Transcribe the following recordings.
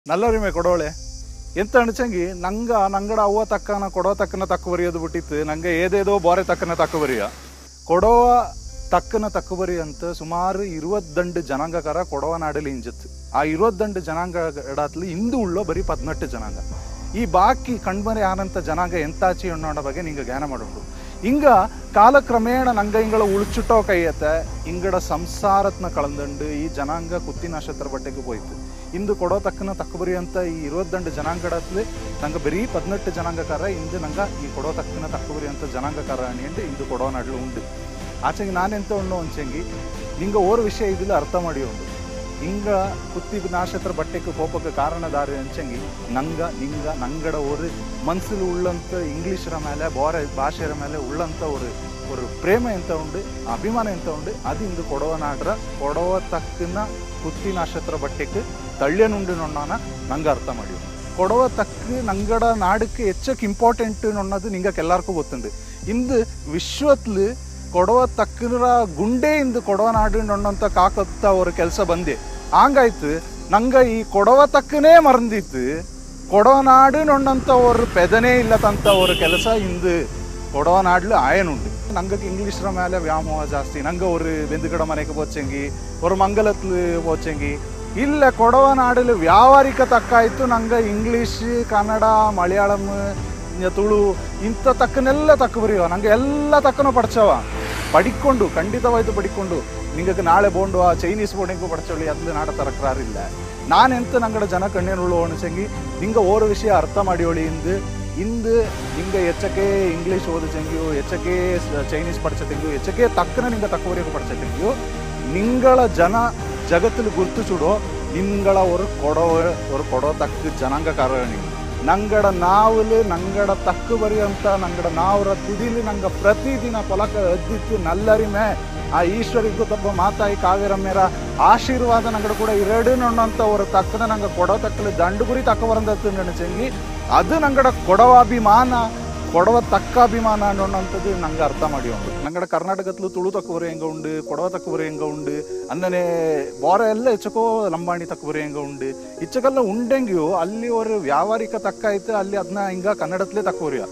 ನಲ್ಲರಿಮೆ ಕೊಡೋಳೆ ಎಂತ ಅಣಚಂಗಿ ನಂಗ ನಂಗಡ ಅವ್ವ ತಕ್ಕನ ಕೊಡೋ ತಕ್ಕನ ತಕ್ಕ ಬರೆಯೋದು ಬಿಟ್ಟಿತ್ತು ನಂಗೆ ಏದೇದೋ ಬೋರೆ ತಕ್ಕನ ತಕ್ಕ ಬರೆಯ ಕೊಡೋ ತಕ್ಕನ ತಕ್ಕ ಬರಿ ಅಂತ ಸುಮಾರು ഇരുപത്തിരണ്ട് ಜನಾಂಗಕಾರ ಕೊಡವ ನಾಡಲಿ ಇಂಜತ್ ಆ ഇരുപത്തിരണ്ട് ಜನಾಂಗ ಎಡಾತ್ಲಿ ಇಂದು ಉಳ್ಳೋ ಬರೀ ಪದ್ನೆಟ್ಟು ಜನಾಂಗ ಈ ಬಾಕಿ ಕಣ್ಮರೆ ಆನಂತ ಜನಾಂಗ ಎಂತಾಚಿ ಅನ್ನೋಣ ಬಗ್ಗೆ ನಿಂಗೆ ಜ್ಞಾನ ಮಾಡೋದು ಹಿಂಗ ಕಾಲಕ್ರಮೇಣ ನಂಗ ಇಂಗಳ ಉಳಿಚಿಟ್ಟೋ ಕೈಯತ್ತೆ ಇಂಗಡ ಸಂಸಾರತ್ನ ಕಳಂದಂಡು ಈ ಜನಾಂಗ ಕುತ್ತಿ ನಕ್ಷತ್ರ ಬಟ್ಟೆಗೆ ಹೋಯ್ತು ಇಂದು ಕೊಡೋ ತಕ್ಕನ ತಕ್ಕಬರಿ ಅಂತ ಈ ഇരുപത്തിരണ്ട് ಜನಾಂಗಡತ್ಲಿ ನಂಗೆ ಬರೀ ಪದ್ನೆಟ್ಟು ಜನಾಂಗಕಾರ ಇಂದು ನಂಗ ಈ ಕೊಡೋ ತಕ್ಕನ ತಕ್ಕಬರಿ ಅಂತ ಜನಾಂಗಕಾರ ಅಣಿಯಂಡು ಇಂದು ಕೊಡೋ ನಡ್ಲು ಉಂಡು ಆಚೆಗೆ ನಾನೆಂತ ಉಣ್ಣು ಅಂಚಂಗಿ ನಿಂಗ ಓರ್ ವಿಷಯ ಇದಿಲ್ಲ ಅರ್ಥ ಮಾಡಿ ಉಂಡು ಹಿಂಗ ಕುತ್ತಿ ನಾಶತ್ರ ಬಟ್ಟೆಗೆ ಕೋಪಕ್ಕೆ ಕಾರಣದಾರಿ ಅಂಚಂಗಿ ನಂಗ ನಿಂಗ ನಂಗಡ ஒரு ಮನ್ಸಲ್ಲಿ ಉಳ್ಳಂತ ಇಂಗ್ಲೀಷರ ಮೇಲೆ ಬೇರೆ ಭಾಷೆಯ ಮೇಲೆ ಉಳ್ಳಂತ ஒரு ஒரு ಪ್ರೇಮ ಎಂತ ಉಂಡು ಅಭಿಮಾನ ಎಂತ ಉಂಡು ಅದು ಇಂದು ಕೊಡವ ನಾಡ್ರ ಕೊಡವ ತಕ್ಕನ ಕುತ್ತಿ ನಕ್ಷತ್ರ ಬಟ್ಟೆಗೆ ತಳ್ಳ್ಯನುಂಡು ನೊಣ್ಣನ ನಂಗೆ ಅರ್ಥ ಮಾಡಿ ಕೊಡವ ತಕ್ಕ ನಂಗಡ ನಾಡಕ್ಕೆ ಹೆಚ್ಚಕ್ಕೆ ಇಂಪಾರ್ಟೆಂಟ್ ಅನ್ನೋದು ನಿಂಗೆ ಎಲ್ಲಾರ್ಗೂ ಗೊತ್ತುಂಡು ಇಂದು ವಿಶ್ವತ್ಲು ಕೊಡವ ತಕ್ಕನ ಗುಂಡೆ ಇಂದು ಕೊಡವ ನಾಡು ಅನ್ನೋಂಥ ಕಾಕತ್ತ ಅವ್ರ ಕೆಲಸ ಬಂದೆ ಹಂಗಾಯ್ತು ನಂಗ ಈ ಕೊಡವ ತಕ್ಕನೇ ಮರಂದಿತ್ತು ಕೊಡವ ನಾಡು ನೊಣ್ಣಂತ ஒரு ಪೆದನೇ ಇಲ್ಲದಂತ ஒரு ಕೆಲಸ ಇಂದು ಕೊಡವ ನಾಡ್ಲು ಆಯನುಂಡು ನಂಗಕ್ಕೆ ಇಂಗ್ಲೀಷ್ರ ಮೇಲೆ ವ್ಯಾಮೋಹ ಜಾಸ್ತಿ ನಂಗೆ ஒரு வெந்துகட ಮನೆಗೆ போச்சೆಂಗಿ ஒரு ಮಂಗಲತ್ಲು போச்சೆಂಗಿ ಇಲ್ಲ ಕೊಡವ ನಾಡಲು ವ್ಯಾವಹಾರಿಕ ತಕ್ಕಾಯ್ತು ನಂಗೆ ಇಂಗ್ಲೀಷ್ ಕನ್ನಡ ಮಲಯಾಳಂ ತುಳು ಇಂಥ ತಕ್ಕನೆಲ್ಲ ತಕ್ಕ ಬರೆಯುವ ನಂಗೆ ಎಲ್ಲ ತಕ್ಕನೂ ಪಡ್ಚವ ಪಡಿಕೊಂಡು ಖಂಡಿತವಾಯ್ತು ಪಡಿಕೊಂಡು ನಿಂಗೆ ನಾಳೆ ಬೋಂಡುವ ಚೈನೀಸ್ ಬೋರ್ಡಿಂಗು ಪಡ್ಚೊಳ್ಳಿ ಅದು ನಾಡ ತರಕ್ರಾರಿಲ್ಲ ನಾನೆಂತ ನಂಗಡ ಜನ ಕಣ್ಣೇನುಳ್ಳು ಅಣಸಂಗಿ ನಿಂಗ ಓರ ವಿಷಯ ಅರ್ಥ ಮಾಡಿಯೋಳಿ ಇಂದು ಇಂದು ನಿಂಗೆ ಎಚ್ಚಕ್ಕೆ ಇಂಗ್ಲೀಷ್ ಓದಿಸಂಗಿಯು ಎಚ್ಚಕ್ಕೆ ಚೈನೀಸ್ ಪಡ್ಚತೆಂಗಿಯು ಎಚ್ಚಕ್ಕೆ ತಕ್ಕನ ನಿಂಗೆ ತಕ್ಕವರೆಗೂ ಪಡ್ಚತೆಂಗಿಯು ನಿಂಗಳ ಜನ ಜಗತ್ತಲ್ಲಿ ಗುರ್ತು ಚೂಡೋ ನಿಂಗಳ ஒரு ಕೊಡೋ ஒரு ಕೊಡೋ ತಕ್ಕ ಜನಾಂಗ ಕಾರಣಿ ನಂಗಡ ನಾವಲು ನಂಗಡ ತಕ್ಕು ಬರೆಯುವಂತ ನಂಗಡ ನಾವರ ತುದಿಲಿ ನಂಗ ಪ್ರತಿದಿನ ಪೊಲಕ ಅದ್ದಿತ್ತು ನಲ್ಲರಿಮೆ ಆ ಈಶ್ವರಿಗೂ ತಬ್ಬ ಮಾತಾಯಿ ಕಾವೇರಮ್ಯರ ಆಶೀರ್ವಾದ ನಂಗಡ ಕೂಡ ಇರಡು ಅನ್ನೋಂಥ ஒரு ತಕ್ಕನ ನಂಗೆ ಕೊಡೋ ತಕ್ಕಲು ದಂಡು ಗುರಿ ತಕ್ಕ ಬರಂದತ್ತು ನೆನಚಂಗಿ ಅದು ನಂಗಡ ಕೊಡವಾಭಿಮಾನ ಕೊಡವ ತಕ್ಕ ಅಭಿಮಾನ ಅನ್ನೋಂಥದ್ದು ನಂಗೆ ಅರ್ಥ ಮಾಡಿ ಉಂಟು ನಂಗಡ ಕರ್ನಾಟಕತ್ಲು ತುಳು ತಕ್ಕುವರೆ ಹೆಂಗ ಉಂಡು ಕೊಡವ ತಕ್ಕುವರೆ ಹೆಂಗ ಉಂಡು ಅಂದನೆ ಬೋರ ಎಲ್ಲ ಹೆಚ್ಚಕೋ ಲಂಬಾಣಿ ತಕ್ಕುವರೆ ಹೆಂಗ ಉಂಡು ಇಚ್ಚಕೆಲ್ಲ ಉಂಡೆಂಗಿಯು ಅಲ್ಲಿ ஒரு ವ್ಯಾವಹಾರಿಕ ತಕ್ಕ ಆಯ್ತು ಅಲ್ಲಿ ಅದನ್ನ ಹಿಂಗ ಕನ್ನಡತ್ಲೇ ತಕ್ಕುವರಿಯ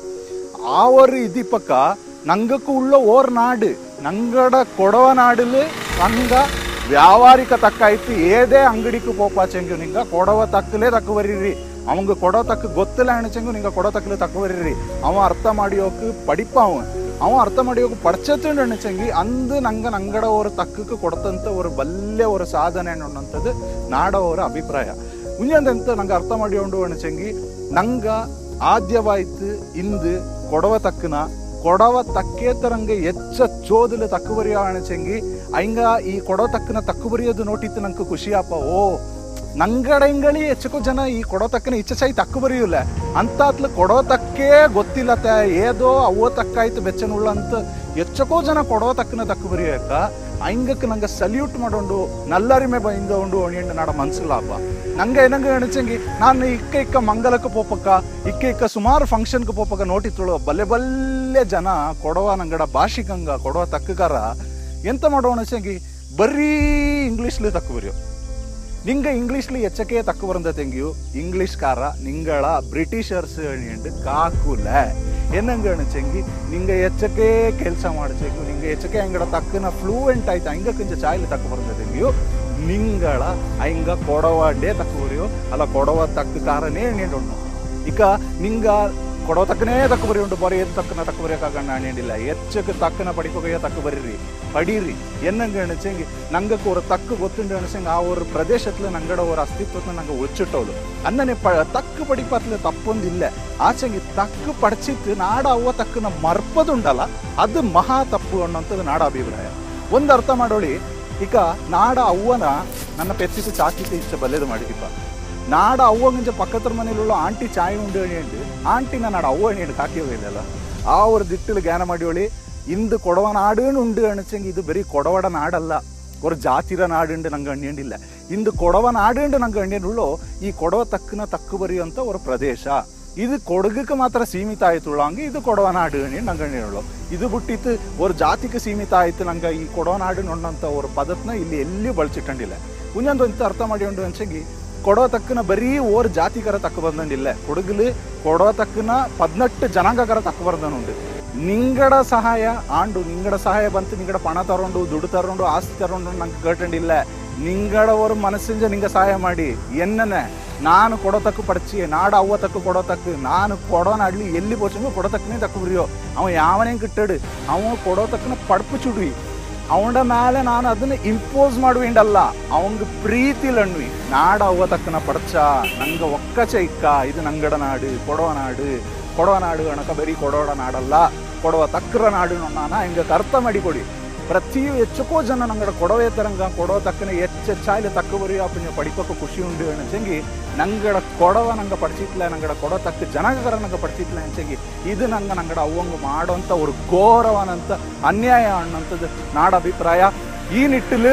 ಆ ஒரு இது பக்க நங்கக்கு உள்ள ஓர் நாடு நங்கட கொடவ நாடுல ನಂಗ ವ್ಯಾವಹಾರಿಕ ತಕ್ಕ ಆಯ್ತು ಏದೇ ಅಂಗಡಿಗೆ ಪೋಪಾಚಂಗಿ ನಿಂಗ ಕೊಡವ ತಕ್ಕಲೇ ತಕ್ಕ ಬರೀರಿ ಅವಂಗ ಕೊಡೋ ತಕ್ಕ ಗೊತ್ತಿಲ್ಲ ಅಣಚಂಗು ನಿಂಗ ಕೊಡೋ ತಕ್ಕಲೆ ತಕ್ಕ ಬರೀರಿ ಅವ ಅರ್ಥ ಮಾಡಿಯೋಕ್ ಪಡಿಪ ಅವ ಅವ ಅರ್ಥ ಮಾಡಿಯೋಕ್ ಪಡ್ಚತ್ತುಂಡು ಅಣಚಂಗಿ ಅಂದು ನಂಗ ನಂಗಡ ஒரு ತಕ್ಕಕ್ಕೆ ಕೊಡ್ತಂತ ஒரு ಬಲ್ಲೆ ஒரு ಸಾಧನೆ ಅನ್ನೋಂಥದ್ದು ನಾಡ ಅವರ ಅಭಿಪ್ರಾಯ ಮುಂಜಾನೆಂತ ನಂಗೆ ಅರ್ಥ ಮಾಡಿಕೊಂಡು ಅಣಚಂಗಿ ನಂಗ ಆದ್ಯವಾಯ್ತು ಇಂದು ಕೊಡವ ತಕ್ಕನ ಕೊಡವ ತಕ್ಕೇತರಂಗೆ ಎಚ್ಚ ಚೋದಲು ತಕ್ಕುಬರಿಯ ಅಣಚಂಗಿ ಅಯ್ಯ ಈ ಕೊಡವ ತಕ್ಕನ ತಕ್ಕುಬರಿಯೋದು ನೋಟಿತ್ತು ನಂಗೆ ಖುಷಿಯಪ್ಪ ಓ ನಂಗಡ ಇಂಗಳಿ ಹೆಚ್ಚಕೋ ಜನ ಈ ಕೊಡೋ ತಕ್ಕನ ಇಚ್ಛಾಯಿ ತಕ್ಕು ಬರೆಯುಲ್ಲ ಅಂತಾತ್ಲ ಕೊಡೋ ತಕ್ಕೇ ಗೊತ್ತಿಲ್ಲತ್ತೆ ಏದೋ ಅವೋ ತಕ್ಕಾಯ್ತು ಬೆಚ್ಚನುಳ್ಳ ಅಂತ ಹೆಚ್ಚಕೋ ಜನ ಕೊಡೋ ತಕ್ಕನ ತಕ್ಕು ಬರೆಯಕ ಹಂಗಕ್ಕೆ ನಂಗೆ ಸಲ್ಯೂಟ್ ಮಾಡೋಂಡು ನಲ್ಲರಿಮೆ ಬೈಂದ ಉಂಡು ಅಣಿಯಂಡು ನಾಡ ಮನ್ಸಿಲ್ಲಪ್ಪ ನಂಗೆ ಏನಂಗ ಅಣಚಂಗಿ ನಾನು ಇಕ್ಕ ಇಕ್ಕ ಮಂಗಲಕ್ಕೆ ಪೋಪಕ್ಕ ಇಕ್ಕ ಇಕ್ಕ ಸುಮಾರು ಫಂಕ್ಷನ್ಗೆ ಪೋಪಕ್ಕ ನೋಟಿತ್ತಳು ಬಲ್ಲೆ ಬಲ್ಲೆ ಜನ ಕೊಡವ ನಂಗಡ ಭಾಷಿಕಂಗ ಕೊಡವ ತಕ್ಕಗಾರ ಎಂತ ಮಾಡೋ ಅಣಚಂಗಿ ಬರೀ ಇಂಗ್ಲೀಷ್ಲಿ ತಕ್ಕು ಬರೆಯೋ ನಿಂಗ ಇಂಗ್ಲೀಷ್ಲಿ ಎಚ್ಚಕ್ಕೆ ತಕ್ಕ ಬರಂದ ತೆಂಗಿಯು ಇಂಗ್ಲೀಷ್ಕಾರ ನಿಂಗಳ ಬ್ರಿಟಿಷರ್ಸ್ ಅಣಿಯಂಡು ಕಾಕುಲ ಏನಂಗ ಅಣಚಂಗಿ ನಿಂಗ ಎಚ್ಚಕ್ಕೆ ಕೆಲಸ ಮಾಡಚಂಗು ನಿಂಗ ಎಚ್ಚಕ್ಕೆ ಅಂಗಡ ತಕ್ಕನ ಫ್ಲೂಯೆಂಟ್ ಆಯ್ತು ಹಂಗ ಕೊಂಚ ಚಾಯ್ಲಿ ತಕ್ಕ ಬರಂದ ತೆಂಗಿಯು ನಿಂಗಳ ಹಂಗ ಕೊಡವ ಡೇ ತಕ್ಕ ಬರಿಯೋ ಅಲ್ಲ ಕೊಡವ ತಕ್ಕ ಕಾರನೇ ಅಣಿಯಂಡು ಇಕ ನಿಂಗ ಕೊಡೋ ತಕ್ಕನೇ ತಕ್ಕ ಬರಿ ಉಂಟು ಬರೀ ಎದ್ದು ತಕ್ಕನ ತಕ್ಕ ಬರೆಯೋಕ್ಕಾಗಣ್ಣ ಅಣಿಯಂಡಿಲ್ಲ ಎಚ್ಚಕ್ಕೆ ತಕ್ಕನ ಪಡಿಕೋಗಯ್ಯ ತಕ್ಕ ಬರೀರಿ ಪಡೀರಿ என்னங்க நினைச்சேங்க நங்கக்கு ஒரு தக்கு ಗೊತ್ತುಂಡು ಅನಿಸಂಗ ಆ ஒரு ಪ್ರದೇಶத்துல ನಂಗಡ ஒரு ಅಸ್ತಿತ್ವನ ನಂಗೆ ಉಚ್ಚಿಟ್ಟೋದು ಅನ್ನನೆ ಪ ತಕ್ಕು ಪಡಿಪತ್ಲೆ ತಪ್ಪೊಂದಿಲ್ಲ ಆಚೆಂಗಿ ತಕ್ಕು ಪಡಚಿತ್ತು ನಾಡ ಅವ್ವ ತಕ್ಕನ ಮರ್ಪದುಂಡಲ್ಲ ಅದು ಮಹಾ ತಪ್ಪು ಅನ್ನೋಂಥದ್ದು ನಾಡ ಅಭಿಪ್ರಾಯ ಒಂದು ಅರ್ಥ ಮಾಡೋಳಿ ಈಗ ನಾಡ ಅವ್ವನ ನನ್ನ ಪೆತ್ತಿತ್ತು ಚಾಚಿತ್ತು ಇಷ್ಟ ಬಲ್ಲೆದು ಮಾಡಿದಿಪ್ಪ ನಾಡ ಅವ್ವಂಗಂಚ ಪಕ್ಕತ್ರ ಮನೇലുള്ള ಆಂಟಿ ಚಾಯ್ ಉಂಡು ಎಣಿಯಂಡು ಆಂಟಿನ ನಾಡ ಅವ್ವ ಎಣಿಯಂಡು ಕಾಕಿ ಹೋಗಿಲ್ಲಲ್ಲ ಆ ஒரு ದಿಟ್ಟಿಲು ಜ್ಞಾನ ಮಾಡಿಯೋಳಿ ಇಂದು ಕೊಡವ ನಾಡುன்னு ಉಂಡು ಅಣಚಂಗಿ ಇದು ಬರೀ ಕೊಡವಡ ನಾಡಲ್ಲ ஒரு ಜಾತಿರ ನಾಡುಂಡು ನಂಗೆ ಅಣ್ಣಿಯಂಡಿಲ್ಲ ಇಂದು ಕೊಡವ ನಾಡುಂಡು ನಂಗೆ ಅಣ್ಣಿಯಂಡುಳ್ಳೋ ಈ ಕೊಡವ ತಕ್ಕನ ತಕ್ಕು ಬರೆಯುವಂಥ ஒரு ಪ್ರದೇಶ ಇದು ಕೊಡಗಕ್ಕೆ ಮಾತ್ರ ಸೀಮಿತ ಆಯ್ತುಳ್ಳಂಗೆ ಇದು ಕೊಡವ ನಾಡು ನಂಗೆ ಅಣ್ಣಿಯಳು ಇದು ಬಿಟ್ಟಿತ್ತು ஒரு ಜಾತಿಗೆ ಸೀಮಿತ ಆಯ್ತು ನಂಗೆ ಈ ಕೊಡವ ನಾಡು ಅನ್ನೋಂಥ ஒரு ಪದತ್ನ ಇಲ್ಲಿ ಎಲ್ಲಿಯೂ ಬಳಸಿಟ್ಟಂಡಿಲ್ಲ ಕುಂಜಂದು ಇಂತ ಅರ್ಥ ಮಾಡಿಕೊಂಡು ಅನ್ಸಂಗಿ ಕೊಡೋ ತಕ್ಕನ ಬರೀ ಓರ್ ಜಾತಿಕರ ತಕ್ಕ ಬಂದಂಡಿಲ್ಲ ಕೊಡಗಲು ಕೊಡೋ ತಕ್ಕನ ಪದ್ನೆಟ್ಟು ಜನಾಂಗಕರ ತಕ್ಕ ಬಂದನುಂಡು ನಿಂಗಡ ಸಹಾಯ ಆಂಡು ನಿಂಗಡ ಸಹಾಯ ಬಂತು ನಿಂಗಡ ಪಣ ತಗೊಂಡು ದುಡ್ಡು ತಗೊಂಡು ಆಸ್ತಿ ತಗೊಂಡು ನಂಗೆ ಕೇಟಂಡಿಲ್ಲ ನಿಂಗಡ ஒரு ಮನಸ್ಸಿಂದ ನಿಂಗ ಸಹಾಯ ಮಾಡಿ ಎನ್ನನೆ ನಾನು ಕೊಡೋ ತಕ್ಕ ಪಡಚಿ ನಾಡ ಅವ್ವ ತಕ್ಕ ಕೊಡೋ ತಕ್ಕ ನಾನು ಕೊಡೋ ನಾಡ್ಲಿ ಎಲ್ಲಿ போச்சுங்க ಕೊಡೋ ತಕ್ಕನೇ ತಕ್ಕ ಬರಿಯೋ ಅವ ಯಾವನೇ ಕಿಟ್ಟಡು ಅವ ಕೊಡೋ ತಕ್ಕನ ಪಡ್ಪು ಚುಡ್ವಿ ಅವನ ಮೇಲೆ ನಾನು ಅದನ್ನ ಇಂಪೋಸ್ ಮಾಡುವಿಂಡಲ್ಲ ಅವಂಗ ಪ್ರೀತಿಲಣ್ವಿ ನಾಡ ಅವ್ವ ತಕ್ಕನ ಪಡಚ ನಂಗ ಒಕ್ಕಚ ಇಕ್ಕ ಇದು ನಂಗಡ ನಾಡು ಕೊಡವ ನಾಡು ಕೊಡವ ನಾಡು ಅಣಕ ಬರೀ ಕೊಡೋಡ ನಾಡಲ್ಲ ಕೊಡವ ತಕ್ಕರ ನಾಡು ನಾನ ಹಿಂಗ ಅರ್ಥ ಮಾಡಿಕೊಡಿ ಪ್ರತಿ ಹೆಚ್ಚಕೋ ಜನ ನಂಗಡ ಕೊಡವೆ ತರಂಗ ಕೊಡವ ತಕ್ಕನ ಹೆಚ್ಚೆಚ್ಚಾಯ್ಲೆ ತಕ್ಕ ಬರೀ ಅಪ್ಪನ ಪಡಿಪಕ್ಕ ಖುಷಿ ಉಂಡು ಅಣಚಂಗಿ ನಂಗಡ ಕೊಡವ ನಂಗ ಪಡಿಸಿಟ್ಲ ನಂಗಡ ಕೊಡವ ತಕ್ಕ ಜನಗರ ನಂಗ ಪಡಿಸಿಟ್ಲ ಅಣಚಂಗಿ ಇದು ನಂಗ ನಂಗಡ ಅವಂಗ ಮಾಡೋಂಥ ஒரு ಘೋರವನಂತ ಅನ್ಯಾಯ ಅನ್ನಂಥದ್ದು ನಾಡ ಅಭಿಪ್ರಾಯ ಈ ನಿಟ್ಟಿಲು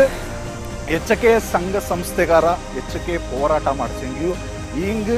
ಎಚ್ಚಕೆ ಸಂಘ ಸಂಸ್ಥೆಗಾರ ಎಚ್ಚಕೆ ಹೋರಾಟ ಮಾಡ್ಸಂಗಿಯು ಹಿಂಗ್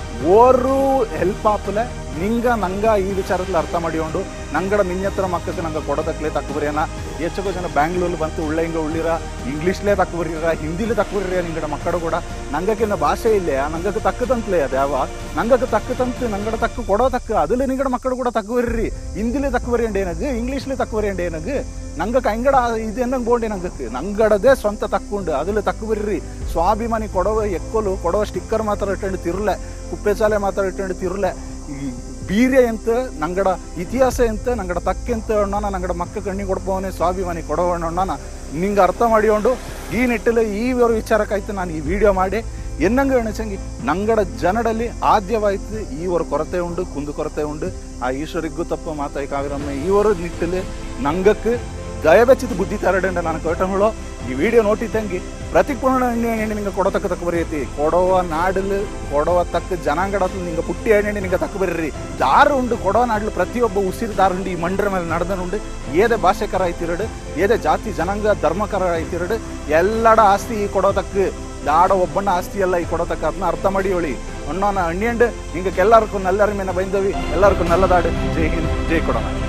ಓರು ಹೆಲ್ಪ್ ಆಪಲೆ ನಿಂಗ ನಂಗ ಈ ವಿಚಾರದಲ್ಲಿ ಅರ್ಥ ಮಾಡಿಕೊಂಡು ನಂಗಡ ನಿನ್ನತ್ರ ಮಕ್ಕಕ್ಕೆ ನಂಗೆ ಕೊಡೋದಕ್ಲೇ ತಕ್ಕಬರಿಯನ ಹೆಚ್ಚು ಜನ ಬ್ಯಾಂಗ್ಳೂರು ಬಂತು ಉಳ್ಳೆ ಹಿಂಗ ಉಳ್ಳಿರ ಇಂಗ್ಲೀಷ್ಲೇ ತಕ್ಕಬರಿರ ಹಿಂದಿಲೇ ತಕ್ಕಬರಿರ ನಿಂಗಡ ಮಕ್ಕಳು ಕೂಡ ನಂಗಕ್ಕಿನ್ನ ಭಾಷೆ ಇಲ್ಲೇ ನಂಗಕ್ಕೆ ತಕ್ಕದಂತ್ಲೇ ಅದು ಯಾವ ನಂಗಕ್ಕೆ ತಕ್ಕದಂತು ನಂಗಡ ತಕ್ಕ ಕೊಡೋ ತಕ್ಕ ಅದಲ್ಲಿ ನಿಂಗಡ ಮಕ್ಕಳು ಕೂಡ ತಕ್ಕಬರ್ರಿ ಹಿಂದಿಲೇ ತಕ್ಕಬರಿಯಂಡ ಏನದು ಇಂಗ್ಲೀಷ್ಲೇ ತಕ್ಕಬರಿಯಂಡ ಏನದು ನಂಗಕ್ಕೆ ಅಂಗಡ ಇದು ಏನಂಗೆ ಬೋಂಡೆ ನಂಗಕ್ಕೆ ನಂಗಡದೇ ಸ್ವಂತ ತಕ್ಕೊಂಡು ಅದಲ್ಲಿ ತಕ್ಕಬರ್ರಿ ಸ್ವಾಭಿಮಾನಿ ಕೊಡವ ಎಕ್ಕೊಲು ಕೊಡವ ಸ್ಟಿಕ್ಕರ್ ಮಾತ್ರ ಇಟ್ಟಂಡು ತಿರ್ಲೆ ಕುಪ್ಪೆ ಮಾತ್ರ ಇಟ್ಟಂಡು ತಿರ್ಲೆ ಈ ಬೀರೆ ಅಂತ ನಂಗಡ ಇತಿಹಾಸ ಅಂತ ನಂಗಡ ತಕ್ಕೆ ಅಂತ ಅಣ್ಣನ ನಂಗಡ ಮಕ್ಕ ಕಣ್ಣಿ ಕೊಡ್ಪವನೇ ಸ್ವಾಭಿಮಾನಿ ಕೊಡವಣ್ಣ ಅಣ್ಣನ ನಿಂಗೆ ಅರ್ಥ ಮಾಡಿಕೊಂಡು ಈ ನಿಟ್ಟಲ್ಲಿ ಈ ಒಂದು ವಿಚಾರಕ್ಕಾಯ್ತು ನಾನು ಈ ವಿಡಿಯೋ ಮಾಡಿ ಎನ್ನಂಗ ಎಣಚಂಗಿ ನಂಗಡ ಜನರಲ್ಲಿ ಆದ್ಯವಾಯ್ತು ಈ ಒಂದು ಕೊರತೆ ಉಂಡು ಕುಂದು ಕೊರತೆ ಉಂಡು ಆ ಈಶ್ವರಿಗೂ ತಪ್ಪ ಮಾತಾಯಿ ಕಾವಿರಮ್ಮ ಈ ಒಂದು ನಿಟ್ಟಲ್ಲಿ ನಂಗಕ್ಕೆ ದಯವೆಚ್ಚಿದ ಬುದ್ಧಿ ತರಡಂಡ ನಾನು ಕೇಟಂಗಳು ಈ ವಿಡಿಯೋ ನೋಟಿತ್ತಂಗಿ ಪ್ರತಿಪೂರ್ಣ ಎಣ್ಣೆ ನಿಂಗೆ ಕೊಡತಕ್ಕ ತಕ್ಕ ಬರೆಯತಿ ಕೊಡವ ನಾಡಲು ಕೊಡವ ತಕ್ಕ ಜನಾಂಗಡತ್ಲು ನಿಂಗೆ ಪುಟ್ಟಿ ಎಣ್ಣೆ ನಿಂಗೆ ತಕ್ಕ ಬರೀರಿ ದಾರು ಉಂಡು ಕೊಡವ ನಾಡ್ಲು ಪ್ರತಿಯೊಬ್ಬ ಉಸಿರು ದಾರುಂಡು ಈ ಮಂಡ್ರ ಮೇಲೆ ನಡೆದನುಂಡು ಏದೇ ಭಾಷೆಕರ ಆಯ್ತಿರಡು ಏದೇ ಜಾತಿ ಜನಾಂಗ ಧರ್ಮಕರ ಆಯ್ತಿರಡು ಎಲ್ಲಡ ಆಸ್ತಿ ಈ ಕೊಡೋ ತಕ್ಕ ದಾಡ ಒಬ್ಬಣ್ಣ ಆಸ್ತಿ ಎಲ್ಲ ಈ ಕೊಡೋ ತಕ್ಕ ಅದನ್ನ ಅರ್ಥ ಮಾಡಿ ಹೇಳಿ ಅಣ್ಣನ ಅಣ್ಣಿಯಂಡು ಹಿಂಗೆ ಎಲ್ಲರಿಗೂ ನಲ್ಲರ ಮೇಲೆ ಬೈಂದವಿ ಎಲ್ಲರಿಗೂ ನಲ್ಲದಾಡು ಜೈ ಹಿಂದ್ ಜೈ ಕೊಡೋಣ